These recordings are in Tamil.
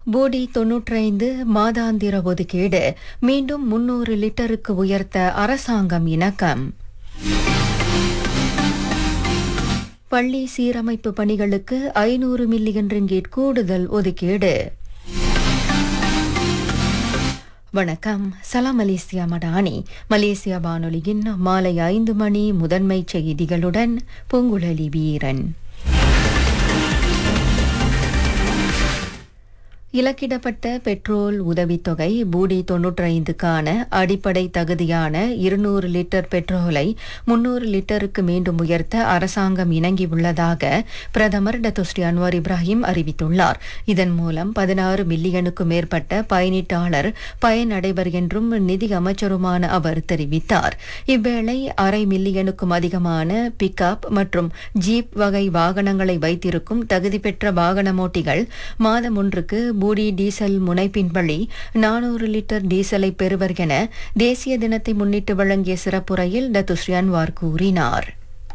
போடி தொன்னூற்றைந்து மாதாந்திர ஒதுக்கீடு மீண்டும் முன்னூறு லிட்டருக்கு உயர்த்த அரசாங்கம் இணக்கம் பள்ளி சீரமைப்பு பணிகளுக்கு ஐநூறு மில்லியன் ரிங்கீட் கூடுதல் ஒதுக்கீடு வணக்கம் சலாம் மலேசியா மடானி மலேசியா வானொலியின் மாலை ஐந்து மணி முதன்மை செய்திகளுடன் பூங்குழலி வீரன் இலக்கிடப்பட்ட பெட்ரோல் உதவித்தொகை பூடி தொன்னூற்றைந்துக்கான அடிப்படை தகுதியான இருநூறு லிட்டர் பெட்ரோலை முன்னூறு லிட்டருக்கு மீண்டும் உயர்த்த அரசாங்கம் இணங்கியுள்ளதாக பிரதமர் டத்துஸ்ரீ அன்வார் இப்ராஹிம் அறிவித்துள்ளார் இதன் மூலம் பதினாறு மில்லியனுக்கும் மேற்பட்ட பயனீட்டாளர் பயனடைவர் என்றும் நிதி அமைச்சருமான அவர் தெரிவித்தார் இவ்வேளை அரை மில்லியனுக்கும் அதிகமான பிக்அப் மற்றும் ஜீப் வகை வாகனங்களை வைத்திருக்கும் தகுதி பெற்ற வாகனமோட்டிகள் மாதம் ஒன்றுக்கு பூடி டீசல் முனைப்பின் வழி நானூறு லிட்டர் டீசலை பெறுவர் என தேசிய தினத்தை முன்னிட்டு வழங்கிய சிறப்புரையில் டத்துஸ்ரீ அன்வார் கூறினார்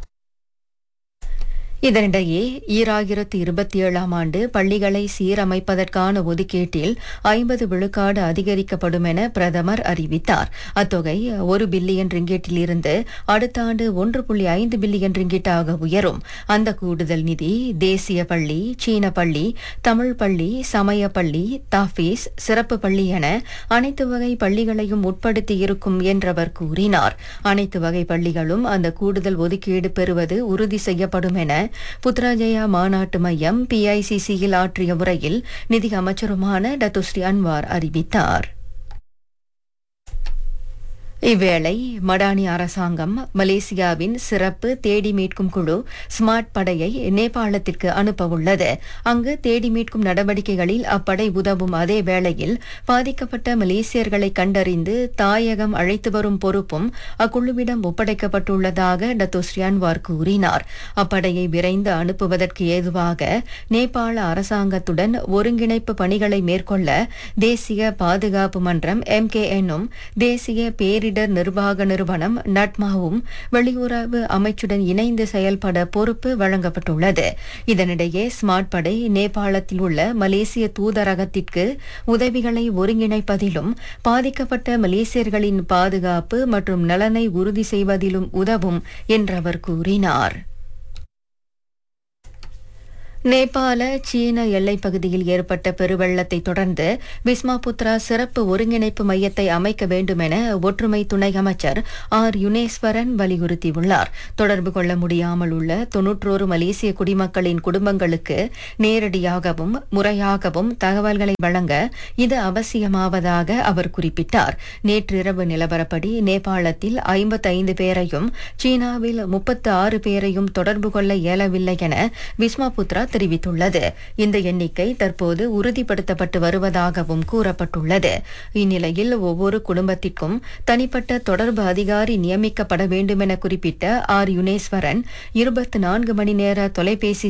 இதனிடையே ஈராயிரத்து இருபத்தி ஏழாம் ஆண்டு பள்ளிகளை சீரமைப்பதற்கான ஒதுக்கீட்டில் ஐம்பது விழுக்காடு அதிகரிக்கப்படும் என பிரதமர் அறிவித்தார் அத்தொகை ஒரு பில்லியன் ரிங்கெட்டில் இருந்து அடுத்த ஆண்டு ஒன்று புள்ளி ஐந்து பில்லியன் ரிங்கிட்டாக உயரும் அந்த கூடுதல் நிதி தேசிய பள்ளி சீன பள்ளி தமிழ் பள்ளி சமய பள்ளி தாஃபீஸ் சிறப்பு பள்ளி என அனைத்து வகை பள்ளிகளையும் உட்படுத்தி இருக்கும் என்றவர் கூறினார் அனைத்து வகை பள்ளிகளும் அந்த கூடுதல் ஒதுக்கீடு பெறுவது உறுதி செய்யப்படும் என புத்ராஜயா மாநாட்டு மையம் பிஐசிசியில் ஆற்றிய உரையில் நிதி அமைச்சருமான டத்துஸ்ரீ அன்வார் அறிவித்தார் இவ்வேளை மடானி அரசாங்கம் மலேசியாவின் சிறப்பு தேடி மீட்கும் குழு ஸ்மார்ட் படையை நேபாளத்திற்கு அனுப்ப உள்ளது அங்கு தேடி மீட்கும் நடவடிக்கைகளில் அப்படை உதவும் அதே வேளையில் பாதிக்கப்பட்ட மலேசியர்களை கண்டறிந்து தாயகம் அழைத்து வரும் பொறுப்பும் அக்குழுவிடம் ஒப்படைக்கப்பட்டுள்ளதாக டத்தோஸ்ரீ அன்வார் கூறினார் அப்படையை விரைந்து அனுப்புவதற்கு ஏதுவாக நேபாள அரசாங்கத்துடன் ஒருங்கிணைப்பு பணிகளை மேற்கொள்ள தேசிய பாதுகாப்பு மன்றம் எம்கேஎன்னும் தேசிய பேரிடர் பேரிடர் நிர்வாக நிறுவனம் நட்மாவும் வெளியுறவு அமைச்சுடன் இணைந்து செயல்பட பொறுப்பு வழங்கப்பட்டுள்ளது இதனிடையே ஸ்மார்ட் படை நேபாளத்தில் உள்ள மலேசிய தூதரகத்திற்கு உதவிகளை ஒருங்கிணைப்பதிலும் பாதிக்கப்பட்ட மலேசியர்களின் பாதுகாப்பு மற்றும் நலனை உறுதி செய்வதிலும் உதவும் என்றவர் கூறினார் நேபாள சீன எல்லைப் பகுதியில் ஏற்பட்ட பெருவெள்ளத்தை தொடர்ந்து பிஸ்மாபுத்ரா சிறப்பு ஒருங்கிணைப்பு மையத்தை அமைக்க வேண்டும் என ஒற்றுமை துணை அமைச்சர் ஆர் யுனேஸ்வரன் வலியுறுத்தியுள்ளார் தொடர்பு கொள்ள முடியாமல் உள்ள தொன்னூற்றோரு மலேசிய குடிமக்களின் குடும்பங்களுக்கு நேரடியாகவும் முறையாகவும் தகவல்களை வழங்க இது அவசியமாவதாக அவர் குறிப்பிட்டார் நேற்றிரவு நிலவரப்படி நேபாளத்தில் ஐம்பத்தைந்து பேரையும் சீனாவில் முப்பத்து ஆறு பேரையும் தொடர்பு கொள்ள இயலவில்லை என விஸ்மாபுத்ரா தெரிவித்துள்ளது இந்த எண்ணிக்கை தற்போது உறுதிப்படுத்தப்பட்டு வருவதாகவும் கூறப்பட்டுள்ளது இந்நிலையில் ஒவ்வொரு குடும்பத்திற்கும் தனிப்பட்ட தொடர்பு அதிகாரி நியமிக்கப்பட வேண்டுமென குறிப்பிட்ட ஆர் யுனேஸ்வரன் இருபத்தி நான்கு மணி நேர தொலைபேசி